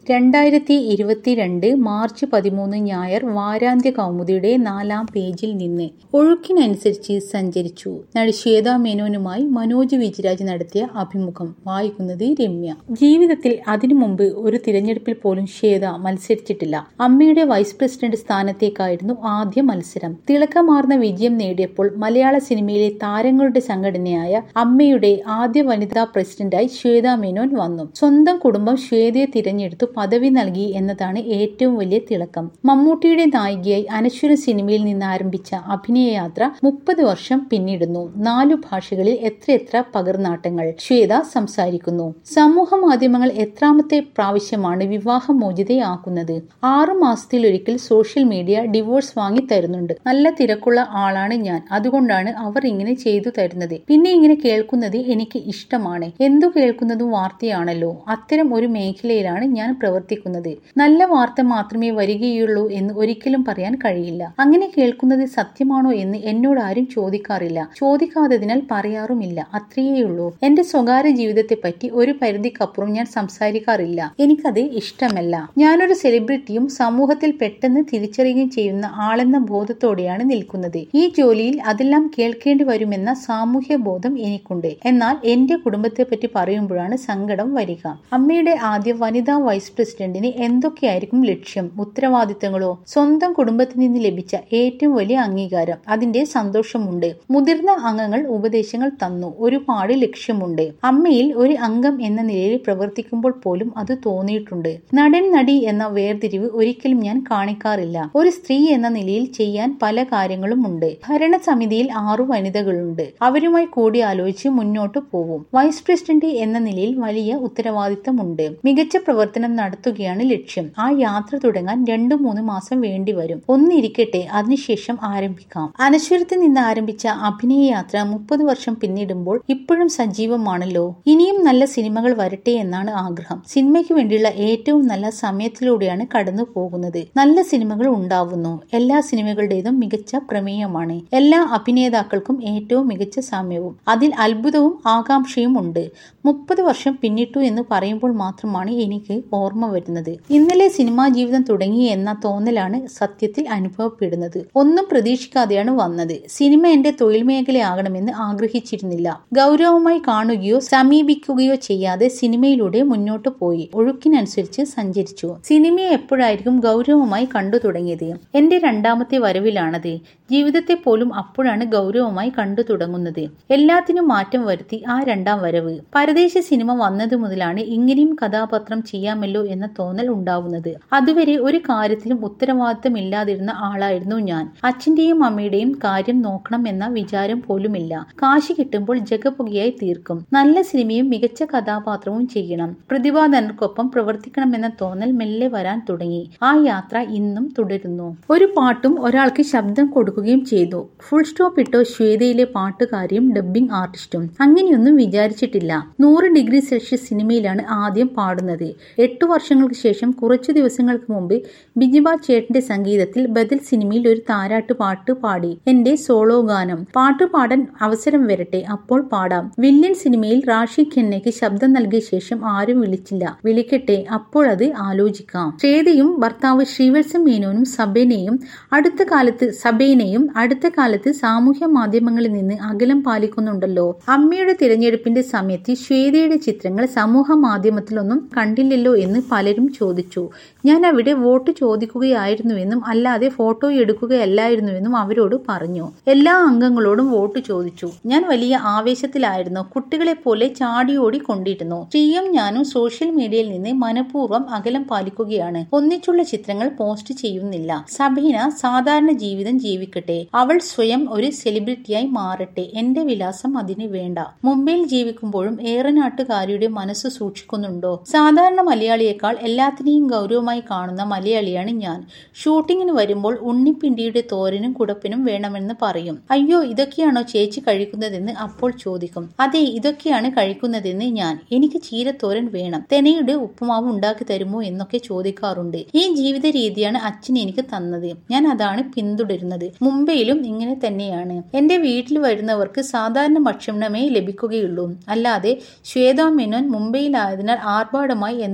രണ്ടായിരത്തി ഇരുപത്തിരണ്ട് മാർച്ച് പതിമൂന്ന് ഞായർ വാരാന്ത്യ കൗമുദിയുടെ നാലാം പേജിൽ നിന്ന് ഒഴുക്കിനനുസരിച്ച് സഞ്ചരിച്ചു നടി ശ്വേതാ മേനോനുമായി മനോജ് വിജിരാജ് നടത്തിയ അഭിമുഖം വായിക്കുന്നത് രമ്യ ജീവിതത്തിൽ അതിനു മുമ്പ് ഒരു തിരഞ്ഞെടുപ്പിൽ പോലും ശ്വേത മത്സരിച്ചിട്ടില്ല അമ്മയുടെ വൈസ് പ്രസിഡന്റ് സ്ഥാനത്തേക്കായിരുന്നു ആദ്യ മത്സരം തിളക്കമാർന്ന വിജയം നേടിയപ്പോൾ മലയാള സിനിമയിലെ താരങ്ങളുടെ സംഘടനയായ അമ്മയുടെ ആദ്യ വനിതാ പ്രസിഡന്റായി ശ്വേതാ മേനോൻ വന്നു സ്വന്തം കുടുംബം ശ്വേതയെ തിരഞ്ഞെടുത്തു പദവി നൽകി എന്നതാണ് ഏറ്റവും വലിയ തിളക്കം മമ്മൂട്ടിയുടെ നായികയായി അനശ്വര സിനിമയിൽ നിന്ന് ആരംഭിച്ച അഭിനയയാത്ര മുപ്പത് വർഷം പിന്നിടുന്നു നാലു ഭാഷകളിൽ എത്രയെത്ര പകർനാട്ടങ്ങൾ ശ്വേത സംസാരിക്കുന്നു സമൂഹ മാധ്യമങ്ങൾ എത്രാമത്തെ പ്രാവശ്യമാണ് വിവാഹമോചിതയാക്കുന്നത് ആറു മാസത്തിലൊരിക്കൽ സോഷ്യൽ മീഡിയ ഡിവോഴ്സ് വാങ്ങി തരുന്നുണ്ട് നല്ല തിരക്കുള്ള ആളാണ് ഞാൻ അതുകൊണ്ടാണ് അവർ ഇങ്ങനെ ചെയ്തു തരുന്നത് പിന്നെ ഇങ്ങനെ കേൾക്കുന്നത് എനിക്ക് ഇഷ്ടമാണ് എന്തു കേൾക്കുന്നതും വാർത്തയാണല്ലോ അത്തരം ഒരു മേഖലയിലാണ് ഞാൻ പ്രവർത്തിക്കുന്നത് നല്ല വാർത്ത മാത്രമേ വരികയുള്ളൂ എന്ന് ഒരിക്കലും പറയാൻ കഴിയില്ല അങ്ങനെ കേൾക്കുന്നത് സത്യമാണോ എന്ന് എന്നോട് ആരും ചോദിക്കാറില്ല ചോദിക്കാത്തതിനാൽ പറയാറുമില്ല അത്രയേയുള്ളൂ എന്റെ സ്വകാര്യ ജീവിതത്തെ പറ്റി ഒരു പരിധിക്കപ്പുറം ഞാൻ സംസാരിക്കാറില്ല എനിക്കത് ഇഷ്ടമല്ല ഞാനൊരു സെലിബ്രിറ്റിയും സമൂഹത്തിൽ പെട്ടെന്ന് തിരിച്ചറിയുകയും ചെയ്യുന്ന ആളെന്ന ബോധത്തോടെയാണ് നിൽക്കുന്നത് ഈ ജോലിയിൽ അതെല്ലാം കേൾക്കേണ്ടി വരുമെന്ന സാമൂഹ്യ ബോധം എനിക്കുണ്ട് എന്നാൽ എന്റെ കുടുംബത്തെ പറ്റി പറയുമ്പോഴാണ് സങ്കടം വരിക അമ്മയുടെ ആദ്യ വനിതാ വൈസ് പ്രസിഡന്റിന് എന്തൊക്കെയായിരിക്കും ലക്ഷ്യം ഉത്തരവാദിത്തങ്ങളോ സ്വന്തം കുടുംബത്തിൽ നിന്ന് ലഭിച്ച ഏറ്റവും വലിയ അംഗീകാരം അതിന്റെ സന്തോഷമുണ്ട് മുതിർന്ന അംഗങ്ങൾ ഉപദേശങ്ങൾ തന്നു ഒരുപാട് ലക്ഷ്യമുണ്ട് അമ്മയിൽ ഒരു അംഗം എന്ന നിലയിൽ പ്രവർത്തിക്കുമ്പോൾ പോലും അത് തോന്നിയിട്ടുണ്ട് നടൻ നടി എന്ന വേർതിരിവ് ഒരിക്കലും ഞാൻ കാണിക്കാറില്ല ഒരു സ്ത്രീ എന്ന നിലയിൽ ചെയ്യാൻ പല കാര്യങ്ങളും ഉണ്ട് ഭരണസമിതിയിൽ ആറു വനിതകളുണ്ട് അവരുമായി കൂടിയാലോചിച്ച് മുന്നോട്ട് പോവും വൈസ് പ്രസിഡന്റ് എന്ന നിലയിൽ വലിയ ഉത്തരവാദിത്തമുണ്ട് മികച്ച പ്രവർത്തനം നടത്തുകയാണ് ലക്ഷ്യം ആ യാത്ര തുടങ്ങാൻ രണ്ടു മൂന്ന് മാസം വേണ്ടിവരും ഒന്നിരിക്കട്ടെ അതിനുശേഷം ആരംഭിക്കാം അനശ്വരത്തിൽ നിന്ന് ആരംഭിച്ച അഭിനയ യാത്ര മുപ്പത് വർഷം പിന്നിടുമ്പോൾ ഇപ്പോഴും സജീവമാണല്ലോ ഇനിയും നല്ല സിനിമകൾ വരട്ടെ എന്നാണ് ആഗ്രഹം സിനിമയ്ക്ക് വേണ്ടിയുള്ള ഏറ്റവും നല്ല സമയത്തിലൂടെയാണ് കടന്നു പോകുന്നത് നല്ല സിനിമകൾ ഉണ്ടാവുന്നു എല്ലാ സിനിമകളുടേതും മികച്ച പ്രമേയമാണ് എല്ലാ അഭിനേതാക്കൾക്കും ഏറ്റവും മികച്ച സമയവും അതിൽ അത്ഭുതവും ആകാംക്ഷയും ഉണ്ട് മുപ്പത് വർഷം പിന്നിട്ടു എന്ന് പറയുമ്പോൾ മാത്രമാണ് എനിക്ക് ഓർമ്മ വരുന്നത് ഇന്നലെ സിനിമാ ജീവിതം തുടങ്ങി എന്ന തോന്നലാണ് സത്യത്തിൽ അനുഭവപ്പെടുന്നത് ഒന്നും പ്രതീക്ഷിക്കാതെയാണ് വന്നത് സിനിമ എന്റെ തൊഴിൽ മേഖലയാകണമെന്ന് ആഗ്രഹിച്ചിരുന്നില്ല ഗൗരവമായി കാണുകയോ സമീപിക്കുകയോ ചെയ്യാതെ സിനിമയിലൂടെ മുന്നോട്ട് പോയി ഒഴുക്കിനനുസരിച്ച് സഞ്ചരിച്ചു സിനിമയെ എപ്പോഴായിരിക്കും ഗൗരവമായി കണ്ടു തുടങ്ങിയത് എന്റെ രണ്ടാമത്തെ വരവിലാണത് ജീവിതത്തെ പോലും അപ്പോഴാണ് ഗൗരവമായി കണ്ടു തുടങ്ങുന്നത് എല്ലാത്തിനും മാറ്റം വരുത്തി ആ രണ്ടാം വരവ് പരദേശ സിനിമ വന്നതു മുതലാണ് ഇങ്ങനെയും കഥാപാത്രം ചെയ്യാമല്ലോ എന്ന തോന്നൽ ഉണ്ടാവുന്നത് അതുവരെ ഒരു കാര്യത്തിലും ഉത്തരവാദിത്തമില്ലാതിരുന്ന ആളായിരുന്നു ഞാൻ അച്ഛന്റെയും അമ്മയുടെയും കാര്യം നോക്കണം എന്ന വിചാരം പോലുമില്ല കാശ് കിട്ടുമ്പോൾ ജഗപുകയായി തീർക്കും നല്ല സിനിമയും മികച്ച കഥാപാത്രവും ചെയ്യണം പ്രതിഭാധനർക്കൊപ്പം പ്രവർത്തിക്കണമെന്ന തോന്നൽ മെല്ലെ വരാൻ തുടങ്ങി ആ യാത്ര ഇന്നും തുടരുന്നു ഒരു പാട്ടും ഒരാൾക്ക് ശബ്ദം കൊടുക്കുകയും ചെയ്തു ഫുൾ സ്റ്റോപ്പ് ഇട്ടോ ശ്വേതയിലെ പാട്ടുകാരിയും ഡബ്ബിംഗ് ആർട്ടിസ്റ്റും അങ്ങനെയൊന്നും വിചാരിച്ചിട്ടില്ല നൂറ് ഡിഗ്രി സെൽഷ്യസ് സിനിമയിലാണ് ആദ്യം പാടുന്നത് എട്ടു വർഷങ്ങൾക്ക് ശേഷം കുറച്ചു ദിവസങ്ങൾക്ക് മുമ്പ് ബിജിബ ചേട്ടന്റെ സംഗീതത്തിൽ ബദൽ സിനിമയിൽ ഒരു താരാട്ട് പാട്ട് പാടി എന്റെ സോളോ ഗാനം പാട്ട് പാടാൻ അവസരം വരട്ടെ അപ്പോൾ പാടാം വില്യൻ സിനിമയിൽ റാഷി ഖന്നയ്ക്ക് ശബ്ദം നൽകിയ ശേഷം ആരും വിളിച്ചില്ല വിളിക്കട്ടെ അപ്പോൾ അത് ആലോചിക്കാം ശ്വേതയും ഭർത്താവ് ശ്രീവത്സം മേനോനും സബേനയും അടുത്ത കാലത്ത് സബേനയും അടുത്ത കാലത്ത് സാമൂഹ്യ മാധ്യമങ്ങളിൽ നിന്ന് അകലം പാലിക്കുന്നുണ്ടല്ലോ അമ്മയുടെ തിരഞ്ഞെടുപ്പിന്റെ സമയത്ത് ശ്വേതയുടെ ചിത്രങ്ങൾ സമൂഹ മാധ്യമത്തിലൊന്നും കണ്ടില്ലല്ലോ എന്ന് പലരും ചോദിച്ചു ഞാൻ അവിടെ വോട്ട് ചോദിക്കുകയായിരുന്നുവെന്നും അല്ലാതെ ഫോട്ടോ എടുക്കുകയല്ലായിരുന്നുവെന്നും അവരോട് പറഞ്ഞു എല്ലാ അംഗങ്ങളോടും വോട്ട് ചോദിച്ചു ഞാൻ വലിയ ആവേശത്തിലായിരുന്നു കുട്ടികളെ പോലെ ചാടിയോടി കൊണ്ടിരുന്നു ശ്രീയും ഞാനും സോഷ്യൽ മീഡിയയിൽ നിന്ന് മനഃപൂർവ്വം അകലം പാലിക്കുകയാണ് ഒന്നിച്ചുള്ള ചിത്രങ്ങൾ പോസ്റ്റ് ചെയ്യുന്നില്ല സബീന സാധാരണ ജീവിതം ജീവിക്കട്ടെ അവൾ സ്വയം ഒരു സെലിബ്രിറ്റിയായി മാറട്ടെ എന്റെ വിലാസം അതിന് വേണ്ട മുംബൈയിൽ ജീവിക്കുമ്പോഴും ഏറനാട്ടുകാരിയുടെ മനസ്സ് സൂക്ഷിക്കുന്നുണ്ടോ സാധാരണ മലയാളിയേക്കാൾ എല്ലാത്തിനെയും ഗൗരവമായി കാണുന്ന മലയാളിയാണ് ഞാൻ ഷൂട്ടിങ്ങിന് വരുമ്പോൾ ഉണ്ണിപ്പിണ്ടിയുടെ തോരനും കുടപ്പിനും വേണമെന്ന് പറയും അയ്യോ ഇതൊക്കെയാണോ ചേച്ചി കഴിക്കുന്നതെന്ന് അപ്പോൾ ചോദിക്കും അതെ ഇതൊക്കെയാണ് കഴിക്കുന്നതെന്ന് ഞാൻ എനിക്ക് ചീരത്തോരൻ വേണം തെനയുടെ ഉപ്പുമാവ് ഉണ്ടാക്കി തരുമോ എന്നൊക്കെ ചോദിക്കാറുണ്ട് ഈ ജീവിത രീതിയാണ് അച്ഛൻ എനിക്ക് തന്നത് ഞാൻ അതാണ് പിന്തുടരുന്നത് മുംബൈയിലും ഇങ്ങനെ തന്നെയാണ് എന്റെ വീട്ടിൽ വരുന്നവർക്ക് സാധാരണ ഭക്ഷണമേ ലഭിക്കുകയുള്ളൂ അല്ലാതെ ശ്വേതാ മേനോൻ മുംബൈയിലായതിനാൽ ആർഭാടമായി എന്തെങ്കിലും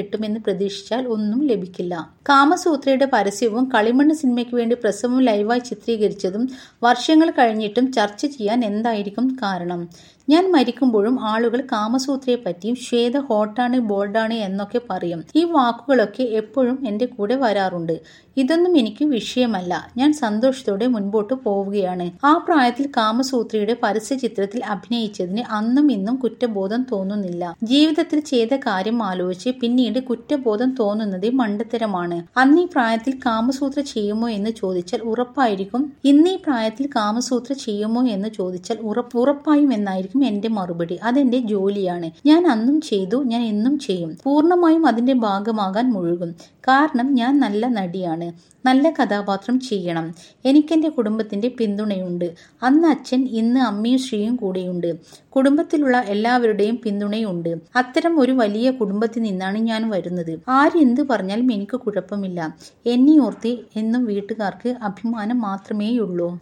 കിട്ടുമെന്ന് പ്രതീക്ഷിച്ചാൽ ഒന്നും ലഭിക്കില്ല കാമസൂത്രയുടെ പരസ്യവും കളിമണ്ണ് സിനിമയ്ക്ക് വേണ്ടി പ്രസവവും ലൈവായി ചിത്രീകരിച്ചതും വർഷങ്ങൾ കഴിഞ്ഞിട്ടും ചർച്ച ചെയ്യാൻ എന്തായിരിക്കും കാരണം ഞാൻ മരിക്കുമ്പോഴും ആളുകൾ കാമസൂത്രയെ പറ്റിയും ശ്വേത ഹോട്ടാണ് ബോൾഡാണ് എന്നൊക്കെ പറയും ഈ വാക്കുകളൊക്കെ എപ്പോഴും എൻ്റെ കൂടെ വരാറുണ്ട് ഇതൊന്നും എനിക്ക് വിഷയമല്ല ഞാൻ സന്തോഷത്തോടെ മുൻപോട്ട് പോവുകയാണ് ആ പ്രായത്തിൽ കാമസൂത്രയുടെ പരസ്യ ചിത്രത്തിൽ അഭിനയിച്ചതിന് അന്നും ഇന്നും കുറ്റബോധം തോന്നുന്നില്ല ജീവിതത്തിൽ ചെയ്ത കാര്യം ആലോചിച്ച് പിന്നീട് കുറ്റബോധം തോന്നുന്നത് മണ്ടത്തരമാണ് അന്ന് ഈ പ്രായത്തിൽ കാമസൂത്ര ചെയ്യുമോ എന്ന് ചോദിച്ചാൽ ഉറപ്പായിരിക്കും ഇന്ന് ഈ പ്രായത്തിൽ കാമസൂത്ര ചെയ്യുമോ എന്ന് ചോദിച്ചാൽ ഉറപ്പ് ഉറപ്പായും എന്നായിരിക്കും എന്റെ മറുപടി അതെന്റെ ജോലിയാണ് ഞാൻ അന്നും ചെയ്തു ഞാൻ എന്നും ചെയ്യും പൂർണ്ണമായും അതിന്റെ ഭാഗമാകാൻ മുഴുകും കാരണം ഞാൻ നല്ല നടിയാണ് നല്ല കഥാപാത്രം ചെയ്യണം എനിക്കെന്റെ കുടുംബത്തിന്റെ പിന്തുണയുണ്ട് അന്ന് അച്ഛൻ ഇന്ന് അമ്മയും ശ്രീയും കൂടെയുണ്ട് കുടുംബത്തിലുള്ള എല്ലാവരുടെയും പിന്തുണയുണ്ട് അത്തരം ഒരു വലിയ കുടുംബത്തിൽ നിന്നാണ് ഞാൻ വരുന്നത് ആരെന്ത് പറഞ്ഞാലും എനിക്ക് കുഴപ്പമില്ല എന്നെ ഓർത്ത് എന്നും വീട്ടുകാർക്ക് അഭിമാനം മാത്രമേയുള്ളൂ